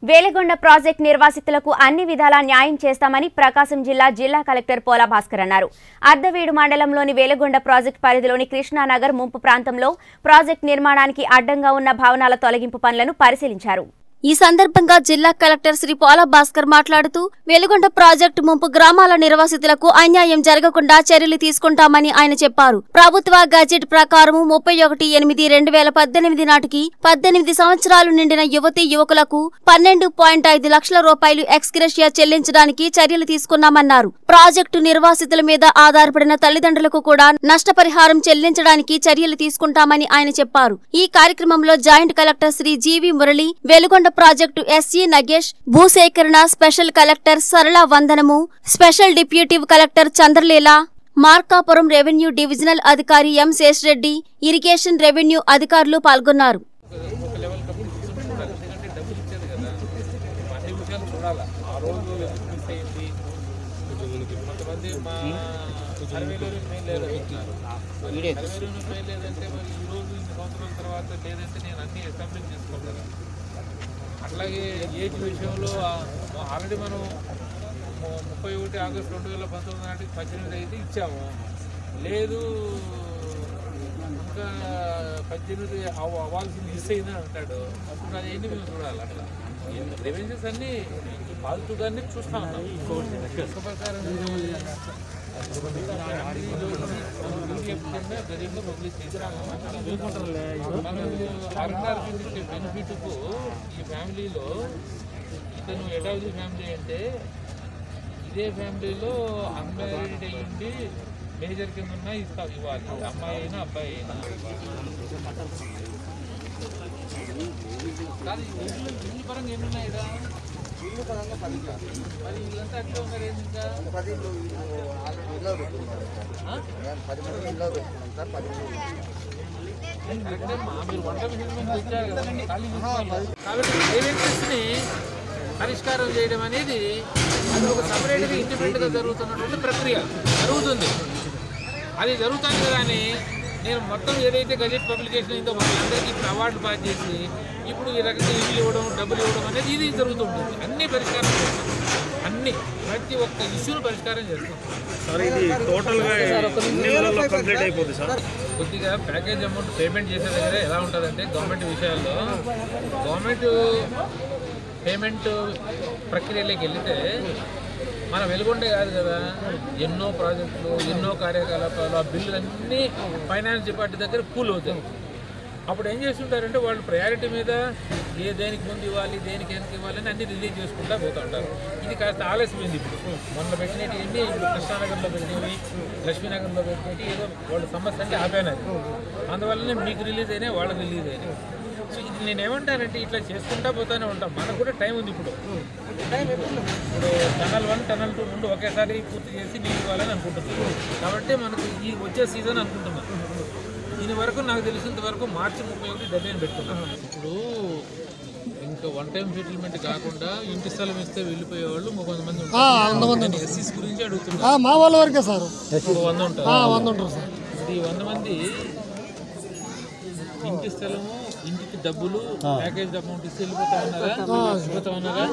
వేలగొండ project నిర్వాసితులకు అన్ని విధాలా న్యాయం చేస్తామని ప్రకాశం జిల్లా జిల్లా కలెక్టర్ పోలా భాస్కర్ అన్నారు అర్ధవీడు మండలంలోని వేలగొండ ప్రాజెక్ట్ పరిధిలోని కృష్ణానగర్ ముంపు ప్రాంతంలో ప్రాజెక్ట్ నిర్మాణానికి అడ్డంగా ఉన్న భవనాల తొలగింపు పనులను పరిశీలించారు ఈ సందర్భంగా జిల్లా కలెక్టర్ శ్రీ పోల భాస్కర్ మాట్లాడుతూ వెలుగొండ ప్రాజెక్టు ముంపు గ్రామాల నిర్వాసితులకు అన్యాయం జరగకుండా చర్యలు తీసుకుంటామని ఆయన చెప్పారు ప్రభుత్వ గజెట్ ప్రకారం ముప్పై ఒకటి ఎనిమిది రెండు వేల పద్దెనిమిది నాటికి పద్దెనిమిది సంవత్సరాలు నిండిన యువతి యువకులకు పన్నెండు పాయింట్ ఐదు లక్షల రూపాయలు ఎక్స్గ్రెషియా చెల్లించడానికి చర్యలు తీసుకున్నామన్నారు ప్రాజెక్టు నిర్వాసితుల మీద ఆధారపడిన తల్లిదండ్రులకు కూడా నష్టపరిహారం చెల్లించడానికి చర్యలు తీసుకుంటామని ఆయన చెప్పారు ఈ కార్యక్రమంలో joint collector Shri GV Murali Veligonda project SE Nagesh భూసేకరణ special collector Sarala Vandanamu special deputy collector Chandraleela Markapuram revenue divisional అధికారి ఎం శేషరెడ్డి ఇరిగేషన్ రెవెన్యూ అధికారులు పాల్గొన్నారు ఒక లెవెల్ కంప్లీట్ చూడాలి ఎందుకంటే డబ్బులు ఇచ్చేది కదా అన్ని విషయాలు చూడాలి ఆ రోజు ఎందుకు మిస్ అయింది కొంతమంది మా సర్వేలో మెయిన్ లేదు సర్వేలో మెయిన్ లేదంటే మరి ఈ రోజు ఇన్ని సంవత్సరాల తర్వాత లేదంటే నేను అన్ని ఎస్టాబ్లిష్ చేసుకోగలను అట్లాగే ఏజ్ విషయంలో ఆల్రెడీ మనం ము- ముప్పై ఒకటి ఆగస్టు రెండు వేల పంతొమ్మిది నాటికి పద్దెనిమిది అయితే ఇచ్చాము లేదు ఇంకా పద్దెనిమిది అవ- అవ్వాల్సింది మిస్ అయిందని అంటాడు అప్పుడు అది ఏంటి మేము చూడాలి అట్లా రెవెన్యూస్ అన్ని పాజిటివ్ గానే చూస్తా ఉన్నాం లెక్క ప్రకారం గరీబ్లో పబ్లిష్ చేశాము ఆర్ఆర్ బెనిఫిట్కు ఈ ఫ్యామిలీలో ఇతను ఎడాది ఫ్యామిలీ అంటే ఇదే ఫ్యామిలీలో అన్మ్యారీడ్ అయ్యి ఉండి మేజర్ కింద ఉన్నా ఇస్తా ఇవ్వాలి అమ్మాయి అయినా అబ్బాయి అయినా కాదు ఇల్లు ఇల్లు పరంగా ఎన్ని ఉన్నాయి ఈడ? మరి వీళ్ళంతా అట్లే ఉన్నారు ఏంది ఇంకా ఆ? కరెక్టే అమ్మా. మీరు వంట మిషన్ మీద తెచ్చారు కదా, ఖాళీ చూసుకోవాలి. కాబట్టి గ్రీవెన్సెస్ ని పరిష్కారం చేయడం అనేది అది ఒక సపరేట్గా ఇండిపెండెంట్గా జరుగుతున్నటువంటి ప్రక్రియ జరుగుతుంది అది జరుగుతుంది కదా అని నేను మొత్తం ఏదైతే గజెట్ పబ్లికేషన్ అయిందో వాళ్ళందరికీ ఇప్పుడు అవార్డు పాస్ చేసి ఇప్పుడు ఈ రకంగా ఇల్లు ఇవ్వడం డబ్బులు ఇవ్వడం అనేది ఇది జరుగుతుంటుంది అన్ని పరిష్కారం చేస్తాం అన్ని ప్రతి ఒక్క ఇష్యూను పరిష్కారం చేస్తాం సార్ ఇది టోటల్ గా ఎన్ని నెలల్లో కంప్లీట్ అయిపోతుంది సార్ కొద్దిగా ప్యాకేజ్ అమౌంట్ పేమెంట్ చేసే దగ్గర ఎలా ఉంటుందంటే గవర్నమెంట్ విషయాల్లో గవర్నమెంట్ పేమెంట్ ప్రక్రియలోకి వెళితే మన వెలుగొండే కాదు కదా ఎన్నో ప్రాజెక్టులు ఎన్నో కార్యకలాపాలు ఆ బిల్లులన్నీ ఫైనాన్స్ డిపార్ట్మెంట్ దగ్గర కూల్ అవుతాయి అప్పుడు ఏం చేస్తుంటారంటే వాళ్ళు ప్రయారిటీ మీద ఏ దేనికి ముందు ఇవ్వాలి దేనికి వెనక ఇవ్వాలని అన్ని రిలీజ్ చేసుకుంటా పోతూ ఉంటారు ఇది కాస్త ఆలస్యమైంది ఇప్పుడు మొన్న పెట్టినవి ఎన్ని ఇప్పుడు కృష్ణానగర్లో పెట్టినవి లక్ష్మీనగర్లో పెట్టినవి ఏదో వాళ్ళ సమస్య అంటే ఆపేనారు అందువల్లనే మీకు రిలీజ్ అయినాయి వాళ్ళకి రిలీజ్ అయినాయి సో ఇది నేను ఏమంటానంటే ఇట్లా చేసుకుంటా పోతానే ఉంటాం మనకు కూడా టైం ఉంది ఇప్పుడు ఇప్పుడు టనల్ వన్ టనల్ టూ రెండు ఒకేసారి పూర్తి చేసి నీళ్ళు ఇవ్వాలని అనుకుంటున్నాం కాబట్టి మనకు ఈ వచ్చే సీజన్ అనుకుంటున్నాం దీని వరకు నాకు తెలిసినంత వరకు మార్చి ముప్పై ఒకటి డెడ్ లైన్ పెట్టుకున్నాం ఇప్పుడు ఇంకా వన్ టైం సెటిల్మెంట్ కాకుండా ఇంటి స్థలం ఇస్తే వెళ్ళిపోయే వాళ్ళు కొంతమంది ఉంటారు నేను ఎస్సీస్ గురించి అడుగుతున్నా మా వాళ్ళ వరకే సార్ ఒక వంద ఉంటారు వంద ఉంటారు సార్ ఇప్పుడు ఈ వంద మంది ఇంటి స్థలము ఇంటికి డబ్బులు ప్యాకేజ్ అమౌంట్ ఇస్తే వెళ్ళిపోతా ఉన్నారా వెళ్ళిపోతా ఉన్నారా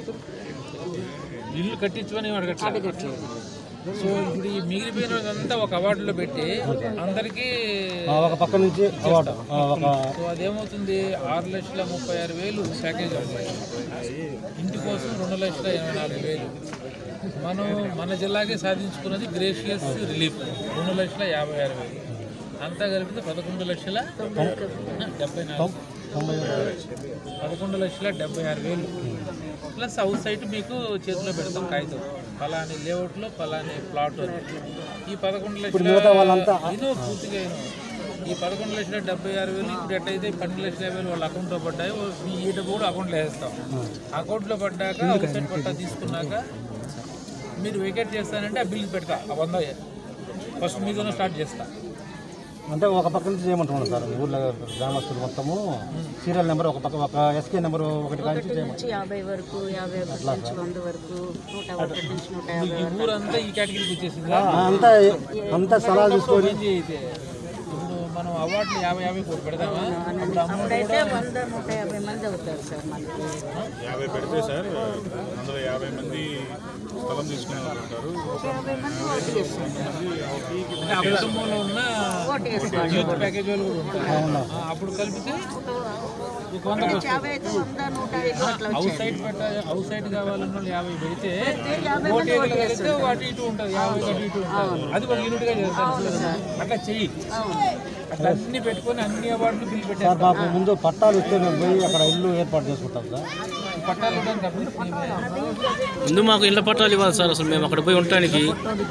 ఇల్లు కట్టించమని వాడు కట్టాలి సో ఇప్పుడు ఈ మిగిలిపోయిన వాళ్ళంతా ఒక అవార్డులో పెట్టి అందరికీ ఒక పక్క నుంచి అవార్డు ఒక సో అదేమవుతుంది ఆరు లక్షల ముప్పై ఆరు వేలు ప్యాకేజ్ అవుతుంది ఇంటి కోసం రెండు లక్షల ఎనభై నాలుగు వేలు మనం మన జిల్లాకే సాధించుకున్నది గ్రేషియస్ రిలీఫ్ రెండు లక్షల యాభై ఆరు వేలు అంతా కలిపితే పదకొండు లక్షల డెబ్బై నాలుగు పదకొండు లక్షల డెబ్బై ఆరు వేలు ప్లస్ హౌస్ సైట్ మీకు చేతిలో పెడతాం కాగితం ఫలాని లేఅవుట్లో ఫలాని ప్లాట్ అని. ఈ పదకొండు లక్షల ఇదో పూర్తిగా ఇను. ఈ పదకొండు లక్షల డెబ్బై ఆరు వేలు ఇప్పుడు ఎట్టయితే పన్నెండు లక్షల యాభై వేలు వాళ్ళ అకౌంట్లో పడ్డాయి మీ ఈ డబ్బు కూడా అకౌంట్లో వేస్తాం అకౌంట్లో పడ్డాక హౌస్ సైట్ పట్టా తీసుకున్నాక మీరు వెకేట్ చేస్తానంటే ఆ బిల్లు పెడతా ఆ వంద ఫస్ట్ మీదనే స్టార్ట్ చేస్తా అంటే ఒక పక్క నుంచి చేయమంటున్నాను సార్ ఊర్లో గ్రామస్తులు మొత్తము సీరియల్ నెంబర్ ఒక పక్క ఒక ఎస్కే నెంబర్ ఒకటి కానించి చేయమని నుంచి యాభై వరకు యాభై ఒకటి నుంచి వంద వరకు నూట ఒకటి నుంచి నూట యాభై ఈ ఊరంతా ఈ కేటగిరీకి వచ్చేసింది అంతా అంతా స్థలాలు చూసుకొని మంచి అయితే ఇప్పుడు మనం అవార్డులు యాభై యాభై కోటి పెడతామా అవునండి. అప్పుడైతే వంద నూట యాభై మంది అవుతారు సార్ మనకి యాభై పెడితే సార్ అందులో యాభై మంది స్థలం తీసుకునే వాళ్ళు ఉంటారు ఒక యాభై మంది ఓటు చేస్తారు అంటే ఆ కుటుంబంలో ఉన్న ఓటు వేస్తారు యూత్ ప్యాకేజ్ వాళ్ళు కూడా ఉంటారు ఆ, అప్పుడు కలిపితే ఒక వంద యాభై అయితే వంద నూట ఐదు అట్లా హౌస్ వచ్చాయి సైడ్ పెట్ట హౌస్ సైడ్ కావాలన్న వాళ్ళు యాభై పెడితే యాభై ఓటు మంది ఓటు కలిగితే వేస్తారు అటు ఇటు ఉంటుంది యాభై అటు ఇటు ఉంటుంది అది ఒక యూనిట్ గా చేస్తారు అట్లా చెయ్యి అట్లా అన్ని పెట్టుకొని అన్ని అవార్డులు బిల్ సార్ పెట్టారు మాకు ముందు పట్టాలు ఇస్తే మేము పోయి అక్కడ ఇల్లు ఏర్పాటు చేసుకుంటాం సార్ పట్టాలు ఇవ్వడానికి అప్పుడు ముందు మాకు ఇళ్ల పట్టాలు ఇవ్వాలి సార్ అసలు మేము అక్కడ పోయి ఉండటానికి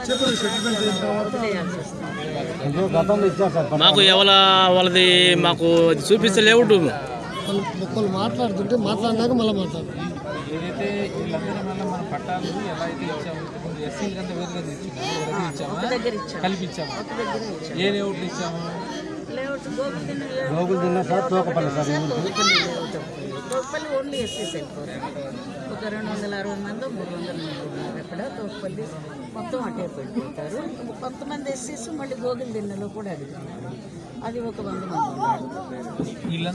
అంటే గతంలో ఇచ్చారు సార్ పట్టాలు. మాకు ఎవల వాళ్ళది మాకు అది చూపిస్తే లేవుడు ఒక్కరు మాట్లాడుతుంటే మాట్లాడినాక మళ్ళీ మాట్లాడు ఏదైతే వీళ్ళందరి వల్ల మన పట్టాలు ఎలా అయితే ఇచ్చాము ఇప్పుడు ఎస్సీలు కంటే వేరుగా ఇచ్చాము ఇచ్చామా దగ్గర ఇచ్చాం కలిపి ఇచ్చాము ఒక దగ్గర ఇచ్చాం ఏ లేఅవుట్లు ఇచ్చాము లేఅవుట్ గోగుల్దిన్న గోగులు తిన్నా సార్ తోకపల్లి సార్ ఈ ఊరికి. తోకపల్లి లేఅవుట్ తోకపల్లి ఓన్లీ ఎస్సీస్ వెళ్ళిపోతారు ఒక రెండు వందల అరవై మంది మూడు వందల మంది ఉన్నారు అక్కడ తోకపల్లి మొత్తం అటే పెట్టిపోతారు కొంతమంది ఎస్సీస్ మళ్ళీ గోగుల్ దిన్నెలో కూడా అడుగుతున్నారు అది ఒక వంద మంది ఉన్నారు వీళ్ళ